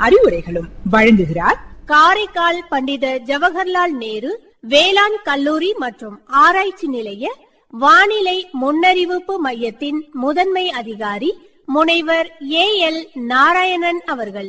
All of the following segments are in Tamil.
அறிவுரைகளும் வழங்குகிறார் காரைக்கால் பண்டித ஜவஹர்லால் நேரு வேளாண் கல்லூரி மற்றும் ஆராய்ச்சி நிலைய வானிலை முன்னறிவிப்பு மையத்தின் முதன்மை அதிகாரி முனைவர் ஏ எல் நாராயணன் அவர்கள்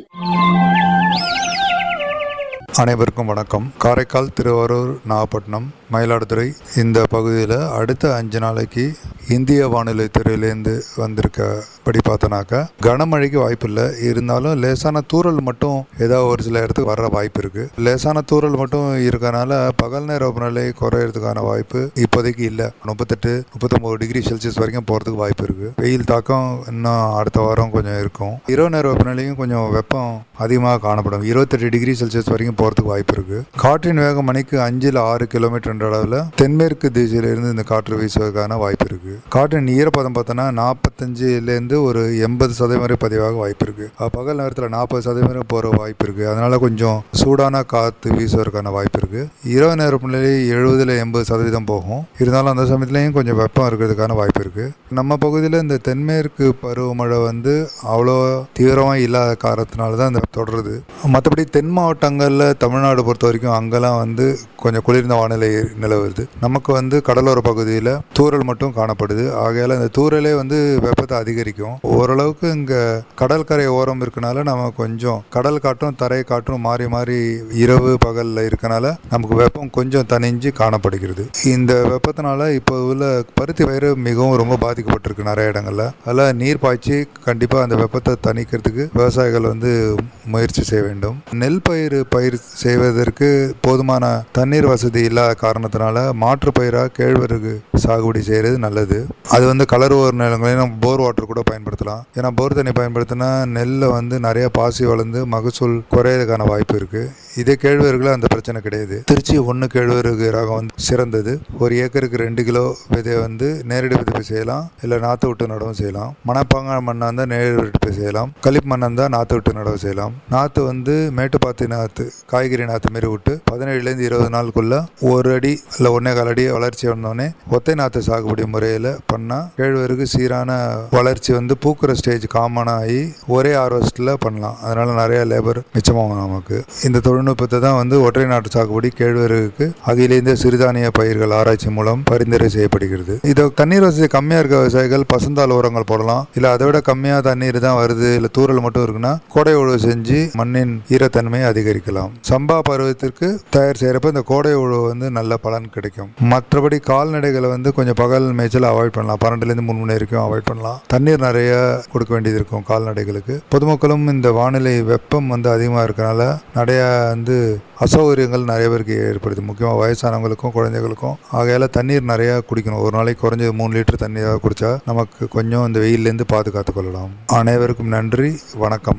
அனைவருக்கும் வணக்கம் காரைக்கால் திருவாரூர் நாகப்பட்டினம் மயிலாடுதுறை இந்த பகுதியில் அடுத்த அஞ்சு நாளைக்கு இந்திய வானிலை துறையிலேருந்து வந்திருக்கபடி பார்த்தோன்னாக்கா கனமழைக்கு வாய்ப்பு இல்லை இருந்தாலும் லேசான தூறல் மட்டும் ஏதாவது ஒரு சில இடத்துக்கு வர வாய்ப்பு இருக்குது லேசான தூறல் மட்டும் இருக்கறனால பகல் நேர வெப்பநிலை குறையிறதுக்கான வாய்ப்பு இப்போதைக்கு இல்லை முப்பத்தெட்டு முப்பத்தொம்போது டிகிரி செல்சியஸ் வரைக்கும் போகிறதுக்கு வாய்ப்பு இருக்குது வெயில் தாக்கம் இன்னும் அடுத்த வாரம் கொஞ்சம் இருக்கும் இரவு நேர வெப்பநிலையும் கொஞ்சம் வெப்பம் அதிகமாக காணப்படும் இருபத்தெட்டு டிகிரி செல்சியஸ் வரைக்கும் போகிறதுக்கு வாய்ப்பு இருக்கு காற்றின் வேகம் மணிக்கு அஞ்சில் ஆறு கிலோமீட்டர் என்ற அளவில் தென்மேற்கு திசையிலிருந்து இந்த காற்று வீசுவதற்கான வாய்ப்பு இருக்கு காற்றின் ஈரப்பதம் பார்த்தோன்னா நாற்பத்தஞ்சிலேருந்து ஒரு எண்பது சதவீதம் வரை பதிவாக வாய்ப்பு இருக்கு அஹ் பகல் நேரத்தில் நாற்பது சதவீதம் போகிற வாய்ப்பு இருக்கு அதனால கொஞ்சம் சூடான காற்று வீசுவதற்கான வாய்ப்பு இருக்கு இரவு நேர வெப்பநிலை எழுபதுல எண்பது சதவீதம் போகும் இருந்தாலும் அந்த சமயத்துலேயும் கொஞ்சம் வெப்பம் இருக்கிறதுக்கான வாய்ப்பு இருக்கு நம்ம பகுதியில் இந்த தென்மேற்கு பருவமழை வந்து அவ்வளோ தீவிரமாக இல்லாத காரணத்தினால தான் இந்த தொடருது மற்றபடி தென் மாவட்டங்களில் தமிழ்நாடு பொறுத்த வரைக்கும் அங்கெல்லாம் வந்து கொஞ்சம் குளிர்ந்த வானிலை நிலவுது நமக்கு வந்து கடலோர பகுதியில் தூறல் மட்டும் காணப்படுது ஆகையால் இந்த தூறலே வந்து வெப்பத்தை அதிகரிக்கும் ஓரளவுக்கு இங்கே கடற்கரை ஓரம் இருக்கனால நம்ம கொஞ்சம் கடல் காட்டும் தரை காற்றும் மாறி மாறி இரவு பகலில் இருக்கனால நமக்கு வெப்பம் கொஞ்சம் தணிஞ்சு காணப்படுகிறது இந்த வெப்பத்தினால இப்போ உள்ள பருத்தி பயிர் மிகவும் ரொம்ப பாதிக்கப்பட்டிருக்கு நிறைய இடங்கள்ல அதில் நீர் பாய்ச்சி கண்டிப்பாக அந்த வெப்பத்தை தணிக்கிறதுக்கு விவசாயிகள் வந்து முயற்சி செய்ய வேண்டும் நெல் பயிர் பயிர் செய்வதற்கு போதுமான தண்ணீர் வசதி இல்லாத காரணத்தினால மாற்று பயிராக கேழ்வரகு சாகுபடி செய்கிறது நல்லது அது வந்து கலர் ஓர் நிலங்களையும் நம்ம போர் வாட்டர் கூட பயன்படுத்தலாம் ஏன்னா போர் தண்ணி பயன்படுத்தினா நெல்லில் வந்து நிறைய பாசி வளர்ந்து மகசூல் குறையறதுக்கான வாய்ப்பு இருக்கு இதே கேழ்வரகுல அந்த பிரச்சனை கிடையாது திருச்சி ஒன்று கேழ்வரகு ரகம் வந்து சிறந்தது ஒரு ஏக்கருக்கு ரெண்டு கிலோ விதையை வந்து நேரடி விதைப்பு செய்யலாம் இல்லை நாற்று விட்டு நடவும் செய்யலாம் மணப்பாங்க மண்ணாக இருந்தால் நேரடி விதைப்பு செய்யலாம் களிப் மண்ணாக இருந்தால் நாற்று விட்டு நடவு செய்யலாம் நாற்று வந்து மேட்டுப்பாத்தி நாற்று காய்கறி நாற்று மாரி விட்டு பதினேழுலேருந்து இருபது நாளுக்குள்ள ஒரு அடி இல்லை ஒன்றே கால் அடி வளர்ச்சி வந்தோடனே ஒத்தை நாற்று சாகுபடி முறையில் பண்ணால் கேழ்வரகு சீரான வளர்ச்சி வந்து பூக்கிற ஸ்டேஜ் காமனாக ஆகி ஒரே ஹார்வெஸ்ட்டில் பண்ணலாம் அதனால நிறைய லேபர் மிச்சமாகும் நமக்கு இந்த தொழில்நுட்பத்தை தான் வந்து ஒற்றை நாட்டு சாகுபடி கேழ்வரகுக்கு அகில இந்திய சிறுதானிய பயிர்கள் ஆராய்ச்சி மூலம் பரிந்துரை செய்யப்படுகிறது இது தண்ணீர் வசதி கம்மியாக இருக்க விவசாயிகள் பசுந்தாள் உரங்கள் போடலாம் இல்லை அதை விட கம்மியாக தண்ணீர் தான் வருது இல்லை தூறல் மட்டும் இருக்குன்னா கோடை உழவு செஞ்சு மண்ணின் ஈரத்தன்மையை அதிகரிக்கலாம் சம்பா பருவத்திற்கு தயார் செய்கிறப்ப இந்த கோடை உழவு வந்து நல்ல பலன் கிடைக்கும் மற்றபடி கால்நடைகளை வந்து கொஞ்சம் பகல் மேய்ச்சல் அவாய்ட் பண்ணலாம் பன்னெண்டுலேருந்து மூணு மணி வரைக்கும் அவாய்ட் பண்ணலாம் தண்ணீர் நிறைய கொடுக்க வேண்டியது இருக்கும் கால்நடைகளுக்கு பொதுமக்களும் இந்த வானிலை வெப்பம் வந்து அதிகமாக இருக்கனால நிறைய வந்து அசௌகரியங்கள் நிறைய பேருக்கு ஏற்படுது முக்கியமாக வயசானவங்களுக்கும் குழந்தைகளுக்கும் ஆகையால தண்ணீர் நிறையா குடிக்கணும் ஒரு நாளைக்கு குறைஞ்சது மூணு லிட்டர் தண்ணீராக குடிச்சா நமக்கு கொஞ்சம் இந்த வெயிலேருந்து பாதுகாத்து கொள்ளலாம் அனைவருக்கும் நன்றி வணக்கம்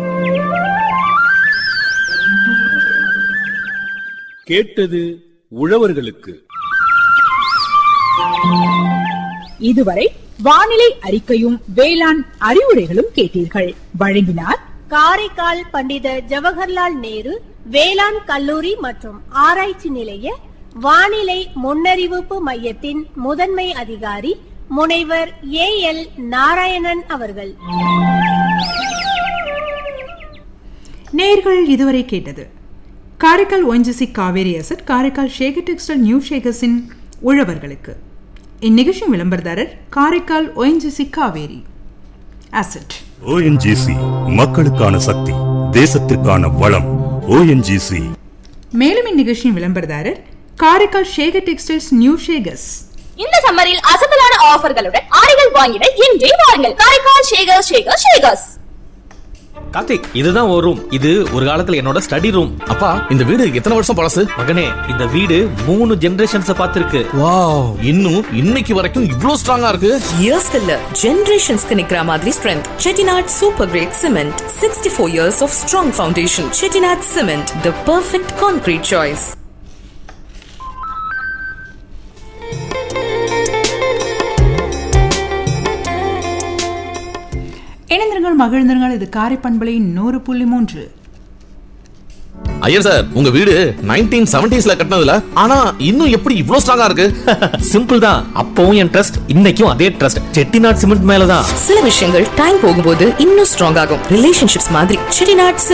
கேட்டது உழவர்களுக்கு இதுவரை வானிலை அறிக்கையும் வேளாண் அறிவுரைகளும் கேட்டீர்கள் வழங்கினார் காரைக்கால் பண்டித ஜவஹர்லால் நேரு வேளாண் கல்லூரி மற்றும் ஆராய்ச்சி நிலைய வானிலை முன்னறிவிப்பு மையத்தின் முதன்மை அதிகாரி முனைவர் ஏ எல் நாராயணன் அவர்கள் நேர்கள் இதுவரை கேட்டது Karaikal ONGC Cauvery asset Karaikal Shekar textile new ஷேகர்ஸின் உழவர்களுக்கு இந்நிகழ்ச்சி விளம்பரதாரர் Karaikal ONGC Cauvery asset ONGC மக்களுக்கான சக்தி தேசத்திற்கான வளம் ஓஎன்ஜிசி மேலும் இந்நிகழ்ச்சியின் விளம்பரதாரர் காரைக்கால் ஷேகர் டெக்ஸ்டைல்ஸ் நியூ ஷேகர்ஸ் இந்த சம்மரில் அசத்தலான ஆஃபர்களுடன் ஆடைகள் வாங்கிட இன்றே வாருங்கள் காரைக்கால் ஷேகர் ஷேகர் ஷேகர்ஸ் கார்த்திக் இதுதான் ஒரு ரூம் இது ஒரு காலத்துல என்னோட ஸ்டடி ரூம் அப்பா இந்த வீடு எத்தனை வருஷம் பழசு மகனே இந்த வீடு மூணு ஜெனரேஷன்ஸ் பார்த்திருக்கு வாவ் இன்னும் இன்னைக்கு வரைக்கும் இவ்ளோ ஸ்ட்ராங்கா இருக்கு இயர்ஸ்க்கு இல்ல ஜெனரேஷன்ஸ்க்கு நிக்கிற மாதிரி strength Chettinad super grade cement sixty four years of strong foundation Chettinad cement the perfect concrete choice இணைந்திருங்கள் மகிழ்ந்திருங்கள் இது காரை பண்பலையின் நூறு புள்ளி மூன்று ஐயர் சார் உங்க வீடு நைன்டீன் செவன்டிஸ்ல கட்டினதுல ஆனா இன்னும் எப்படி இவ்ளோ ஸ்ட்ராங்கா இருக்கு சிம்பிள் தான் அப்பவும் என் ட்ரஸ்ட் இன்னைக்கும் அதே ட்ரஸ்ட் செட்டிநாட் சிமெண்ட் மேலதான் சில விஷயங்கள் டைம் போகும்போது இன்னும் ஸ்ட்ராங் ஆகும் ரிலேஷன்ஷிப்ஸ் மாதிரி செட்டிநாட்